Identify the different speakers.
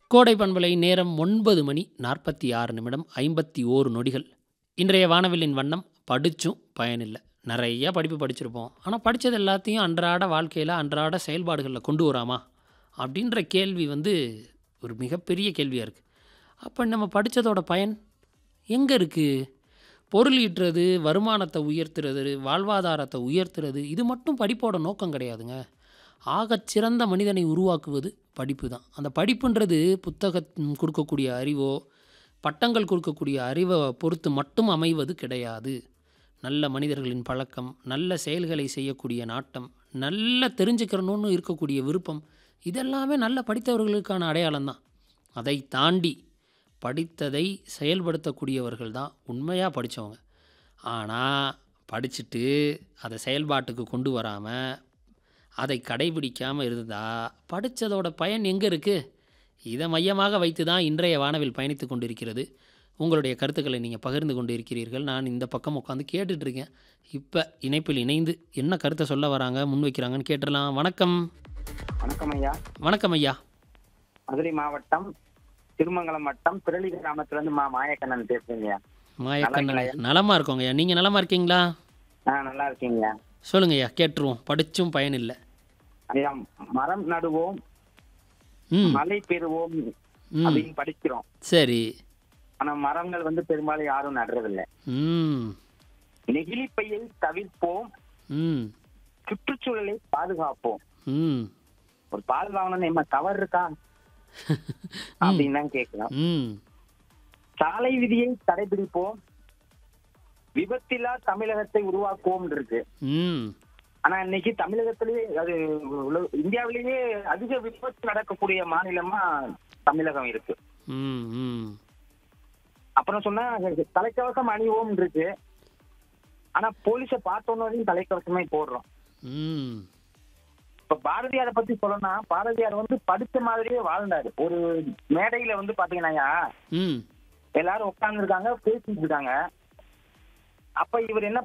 Speaker 1: கோடை பண்பலை நேரம் ஒன்பது மணி நாற்பத்தி ஆறு நிமிடம் ஐம்பத்தி ஓரு நொடிகள் இன்றைய வானவில்லின் வண்ணம் படிச்சும் பயனில்லை நிறைய படிப்பு படிச்சிருப்போம் ஆனால் படித்தது எல்லாத்தையும் அன்றாட வாழ்க்கையில் அன்றாட செயல்பாடுகளில் கொண்டு வராமா அப்படின்ற கேள்வி வந்து ஒரு மிகப்பெரிய கேள்வியாக இருக்குது அப்போ நம்ம படித்ததோட பயன் எங்கே இருக்குது பொருள் ஈட்டுறது வருமானத்தை உயர்த்துறது வாழ்வாதாரத்தை உயர்த்துறது இது மட்டும் படிப்போட நோக்கம் கிடையாதுங்க ஆகச் சிறந்த மனிதனை உருவாக்குவது படிப்பு தான் அந்த படிப்புன்றது புத்தகம் கொடுக்கக்கூடிய அறிவோ பட்டங்கள் கொடுக்கக்கூடிய அறிவை பொறுத்து மட்டும் அமைவது கிடையாது நல்ல மனிதர்களின் பழக்கம் நல்ல செயல்களை செய்யக்கூடிய நாட்டம் நல்ல தெரிஞ்சுக்கிறணும்னு இருக்கக்கூடிய விருப்பம் இதெல்லாமே நல்ல படித்தவர்களுக்கான அடையாளம் தான் அதை தாண்டி படித்ததை செயல்படுத்தக்கூடியவர்கள் தான் உண்மையாக படித்தவங்க ஆனால் படிச்சுட்டு அதை செயல்பாட்டுக்கு கொண்டு வராமல் அதை கடைபிடிக்காமல் இருந்தால் படித்ததோட பயன் எங்கே இருக்குது இதை மையமாக வைத்து தான் இன்றைய வானவில் பயணித்து கொண்டிருக்கிறது உங்களுடைய கருத்துக்களை நீங்கள் பகிர்ந்து கொண்டு இருக்கிறீர்கள் நான் இந்த பக்கம் உட்காந்து கேட்டுட்ருக்கேன் இப்போ இணைப்பில் இணைந்து என்ன கருத்தை சொல்ல வராங்க முன்வைக்கிறாங்கன்னு கேட்டுடலாம் வணக்கம்
Speaker 2: வணக்கம் ஐயா
Speaker 1: வணக்கம் ஐயா
Speaker 2: மதுரை மாவட்டம் திருமங்கலம் வட்டம் திரளி கிராமத்துல இருந்து மா மாயக்கண்ணன் பேசுறீங்க
Speaker 1: மாயக்கண்ணன் நலமாக இருக்கோங்க ஐயா நீங்கள் நலமாக இருக்கீங்களா
Speaker 2: ஆ நல்லா இருக்கீங்க
Speaker 1: சொல்லுங்க ஐயா கேட்டுருவோம் படிச்சும் பயன் இல்லை
Speaker 2: ஐயா மரம் நடுவோம்
Speaker 1: ம்
Speaker 2: மழை பெறுவோம்
Speaker 1: ம்
Speaker 2: அப்படின்னு படிக்கிறோம்
Speaker 1: சரி
Speaker 2: ஆனா மரங்கள் வந்து பெரும்பாலும் யாரும் நடுறதில்ல
Speaker 1: ம்
Speaker 2: நெகிழிப்பையை தவிர்ப்போம்
Speaker 1: ம்
Speaker 2: சுற்றுச்சூழலை பாதுகாப்போம்
Speaker 1: ம்
Speaker 2: ஒரு பால் வாங்கணும்னு என்ன தவறு இருக்கா அப்படின்னு தான் கேட்கிறோம்
Speaker 1: ம்
Speaker 2: சாலை விதியை கடைபிடிப்போம் விபத்தில்லா தமிழகத்தை உருவாக்குவோம் இருக்கு
Speaker 1: ம்
Speaker 2: ஆனா இன்னைக்கு தமிழகத்திலேயே அது உலக- இந்தியாவிலேயே அதிக விபத்து நடக்கக்கூடிய மாநிலமா தமிழகம் இருக்கு
Speaker 1: ம் ம்
Speaker 2: அப்புறம் சொன்னா தலைக்கவசம் அணிவோம் இருக்கு ஆனா போலீஸ பார்த்தோன்னு தலைக்கவசமே போடுறோம்
Speaker 1: ம்
Speaker 2: இப்ப பாரதியாரை பத்தி சொல்லணும்னா பாரதியார் வந்து படிச்ச மாதிரியே வாழ்ந்தாரு ஒரு மேடையில வந்து பாத்தீங்கன்னா
Speaker 1: ம்
Speaker 2: எல்லாரும் உட்கார்ந்து இருக்காங்க பேசிட்டு இருக்காங்க அப்ப இவர் என்ன